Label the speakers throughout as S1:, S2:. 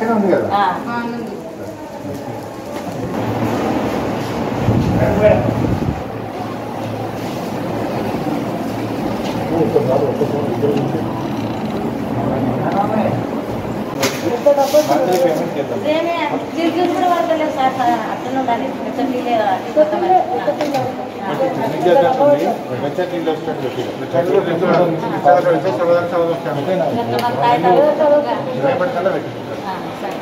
S1: మంచిగా ఉంది కదా
S2: ఆ.
S1: మంత్లీ పేమెంట్ చేద్దాం
S2: ఇదేమే దిల్జులు కూడా పడతలేదు సార్ అట్లనే ఉండాలి కొంచెం నీళ్ళే కావాలి. కొంతమంది.
S1: మీకు చేద్దామండి వెచ్చటి నీళ్ళు వస్తాడు
S2: కొంతమంది తాగుతారు.
S1: రేపటి కల్లా పెట్టి
S2: ఆ, సరే.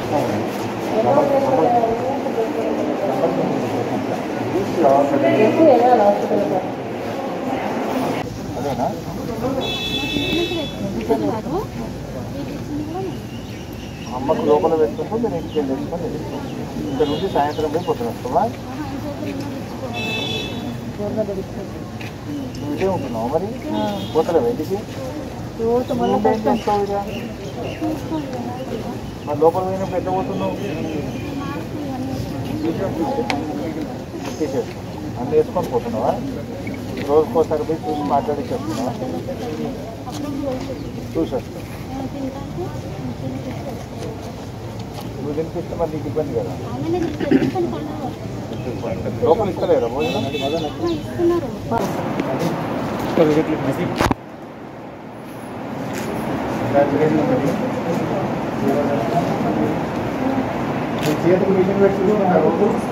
S1: అదేనా అమ్మకు లోపల పెట్టుకుంటూ మీరు ఇంటికి వెళ్ళి తెచ్చుకొని వెళ్ళిపోతాం. ఇక్కడ నుంచి సాయంత్రం పోయి పొద్దున వస్తావా నువ్వు ఇదే ఉంటున్నావు మరి పోతలేవు ఇంటికి నువ్వేం చేస్తావు ఇక? మరి లోపల పోయినప్పుడు ఎట్లా పోతున్నావు తీసేస్తావు అన్నీ వేసుకొని పోతున్నావా రోజుకోసారి పోయి చూసి మాట్లాడి చెప్తున్నావా చూసేస్తావు నువ్వు తినిపిస్తే మరి నీకు ఇబ్బంది కదా లోపల ఇస్తలేరా భోజనం మీ చేతికి మిషన్ పెట్టుకుంటున్నారు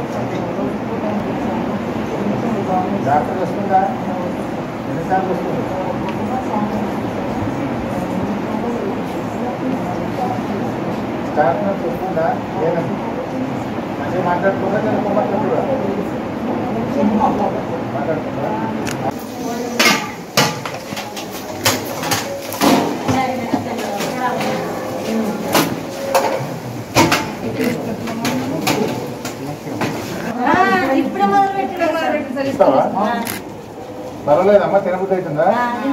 S1: డాక్టర్ వస్తుందా ఎన్నిసార్లు వస్తుంది స్టాఫ్ నర్స్ వస్తుందా లేదండి మంచిగా మాట్లాడుతుందా నేను మాట్లాడుతుందా మాట్లాడుతుందా
S2: ఆ, ఇప్పుడే మొదలు పెట్టిన
S1: ఇస్తావా పర్వాలేదమ్మా తినబుద్ధి అవుతుందా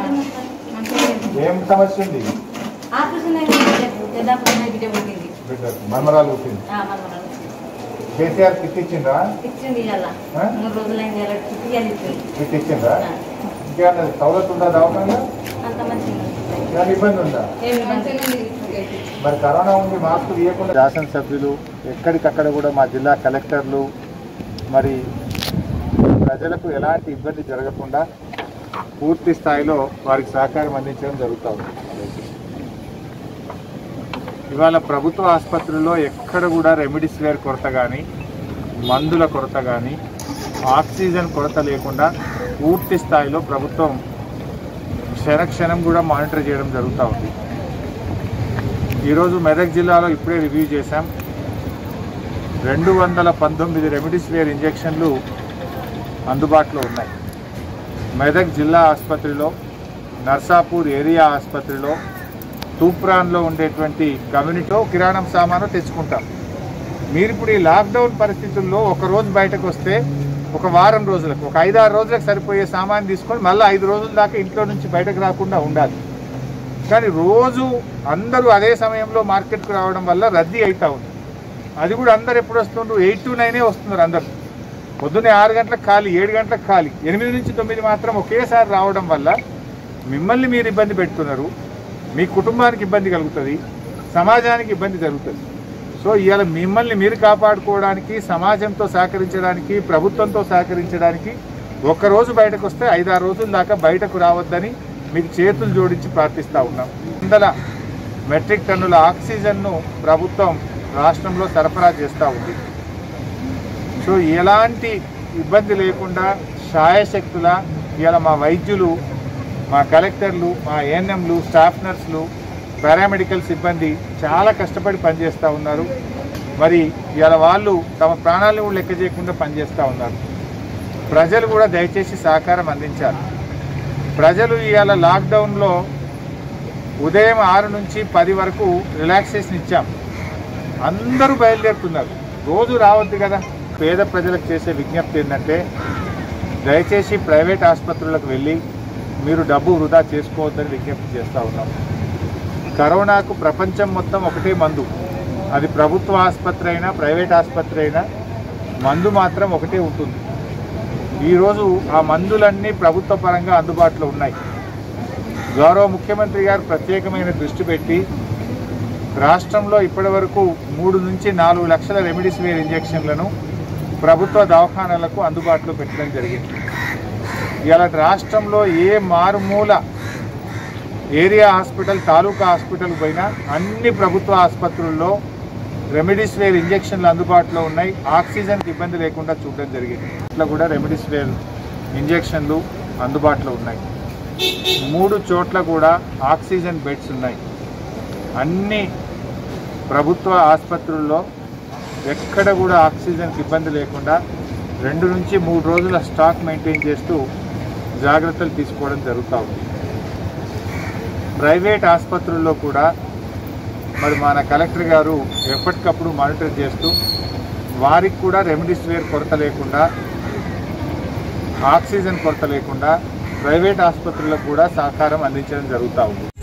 S1: ఏం సమస్య ఉంది
S2: ఆపరేషన్ అయింది పెద్దప్పుడు బిడ్డ పుట్టింది
S1: బిడ్డకు మర్మరాలు పుట్టింది
S2: ఆ, మనవరాలు.
S1: కేసీఆర్ కిట్ ఇచ్చిందా
S2: ఇచ్చింది ఇవాళ
S1: ఆ?
S2: మూడు రోజులైంది ఇలా ఇవాళ ఇచ్చింది
S1: కిట్ ఇచ్చిందా
S2: ఆ,
S1: ఇంకేమన్నా సౌలత్ ఉందా దవాఖానలో
S2: అంత మంచిగా
S1: ఏమైనా ఇబ్బంది ఉందా
S2: ఏమి ఇబ్బంది
S1: మరి కరోనా ఉంది మాస్క్ తీయకుండా శాసనసభ్యులు ఎక్కడికక్కడ కూడా మా జిల్లా కలెక్టర్లు మరి ప్రజలకు ఎలాంటి ఇబ్బంది జరగకుండా పూర్తి స్థాయిలో వారికి సహకారం అందించడం జరుగుతూ ఉంది ఇవాళ ప్రభుత్వ ఆసుపత్రుల్లో ఎక్కడ కూడా రెమిడిసివిర్ కొరత కానీ మందుల కొరత కానీ ఆక్సిజన్ కొరత లేకుండా పూర్తి స్థాయిలో ప్రభుత్వం క్షణక్షణం కూడా మానిటర్ చేయడం జరుగుతూ ఉంది ఈరోజు మెదక్ జిల్లాలో ఇప్పుడే రివ్యూ చేశాం రెండు వందల పంతొమ్మిది రెమిడిసివిర్ ఇంజెక్షన్లు అందుబాటులో ఉన్నాయి మెదక్ జిల్లా ఆసుపత్రిలో నర్సాపూర్ ఏరియా ఆసుపత్రిలో తూప్రాన్లో ఉండేటువంటి కమ్యూనిటీలో కిరాణం సామాను తెచ్చుకుంటాం మీరు ఇప్పుడు ఈ లాక్డౌన్ పరిస్థితుల్లో ఒక రోజు బయటకు వస్తే ఒక వారం రోజులకు ఒక ఐదారు రోజులకు సరిపోయే సామాన్ తీసుకొని మళ్ళీ ఐదు రోజుల దాకా ఇంట్లో నుంచి బయటకు రాకుండా ఉండాలి కానీ రోజు అందరూ అదే సమయంలో మార్కెట్కు రావడం వల్ల రద్దీ అవుతా ఉంది అది కూడా అందరు ఎప్పుడు వస్తుండ్రు ఎయిట్ టు నైనే వస్తున్నారు అందరు పొద్దున్నే ఆరు గంటలకు ఖాళీ ఏడు గంటలకు ఖాళీ ఎనిమిది నుంచి తొమ్మిది మాత్రం ఒకేసారి రావడం వల్ల మిమ్మల్ని మీరు ఇబ్బంది పెడుతున్నారు మీ కుటుంబానికి ఇబ్బంది కలుగుతుంది సమాజానికి ఇబ్బంది జరుగుతుంది సో ఇవాళ మిమ్మల్ని మీరు కాపాడుకోవడానికి సమాజంతో సహకరించడానికి ప్రభుత్వంతో సహకరించడానికి ఒక్కరోజు బయటకు వస్తే ఐదారు రోజుల దాకా బయటకు రావద్దని మీకు చేతులు జోడించి ప్రార్థిస్తూ ఉన్నాం వందల మెట్రిక్ టన్నుల ఆక్సిజన్ను ప్రభుత్వం రాష్ట్రంలో సరఫరా చేస్తూ ఉంది సో ఎలాంటి ఇబ్బంది లేకుండా శాయశక్తుల ఇవాళ మా వైద్యులు మా కలెక్టర్లు మా ఏఎన్ఎంలు స్టాఫ్ నర్సులు పారామెడికల్ సిబ్బంది చాలా కష్టపడి పనిచేస్తూ ఉన్నారు మరి ఇవాళ వాళ్ళు తమ ప్రాణాలను కూడా లెక్క చేయకుండా పనిచేస్తూ ఉన్నారు ప్రజలు కూడా దయచేసి సహకారం అందించాలి ప్రజలు ఇవాళ లాక్డౌన్లో ఉదయం ఆరు నుంచి పది వరకు రిలాక్సేషన్ ఇచ్చాం అందరూ బయలుదేరుతున్నారు రోజు రావద్దు కదా పేద ప్రజలకు చేసే విజ్ఞప్తి ఏంటంటే దయచేసి ప్రైవేట్ ఆసుపత్రులకు వెళ్ళి మీరు డబ్బు వృధా చేసుకోవద్దని విజ్ఞప్తి చేస్తూ ఉన్నాం కరోనాకు ప్రపంచం మొత్తం ఒకటే మందు అది ప్రభుత్వ ఆసుపత్రి అయినా ప్రైవేట్ ఆసుపత్రి అయినా మందు మాత్రం ఒకటే ఉంటుంది ఈరోజు ఆ మందులన్నీ ప్రభుత్వ పరంగా అందుబాటులో ఉన్నాయి గౌరవ ముఖ్యమంత్రి గారు ప్రత్యేకమైన దృష్టి పెట్టి రాష్ట్రంలో ఇప్పటి వరకు మూడు నుంచి నాలుగు లక్షల రెమిడిసివిర్ ఇంజెక్షన్లను ప్రభుత్వ దవాఖానాలకు అందుబాటులో పెట్టడం జరిగింది ఇలా రాష్ట్రంలో ఏ మారుమూల ఏరియా హాస్పిటల్ తాలూకా హాస్పిటల్ పోయినా అన్ని ప్రభుత్వ ఆసుపత్రుల్లో రెమిడిసివిర్ ఇంజెక్షన్లు అందుబాటులో ఉన్నాయి ఆక్సిజన్కి ఇబ్బంది లేకుండా చూడడం జరిగింది ఇట్లా కూడా రెమిడిసివిర్ ఇంజెక్షన్లు అందుబాటులో ఉన్నాయి మూడు చోట్ల కూడా ఆక్సిజన్ బెడ్స్ ఉన్నాయి అన్ని ప్రభుత్వ ఆసుపత్రుల్లో ఎక్కడ కూడా ఆక్సిజన్కి ఇబ్బంది లేకుండా రెండు నుంచి మూడు రోజుల స్టాక్ మెయింటైన్ చేస్తూ జాగ్రత్తలు తీసుకోవడం జరుగుతూ ఉంది ప్రైవేట్ ఆసుపత్రుల్లో కూడా మరి మన కలెక్టర్ గారు ఎప్పటికప్పుడు మానిటర్ చేస్తూ వారికి కూడా రెమిడిసివిర్ కొరత లేకుండా ఆక్సిజన్ కొరత లేకుండా ప్రైవేట్ ఆసుపత్రులకు కూడా సహకారం అందించడం జరుగుతూ ఉంది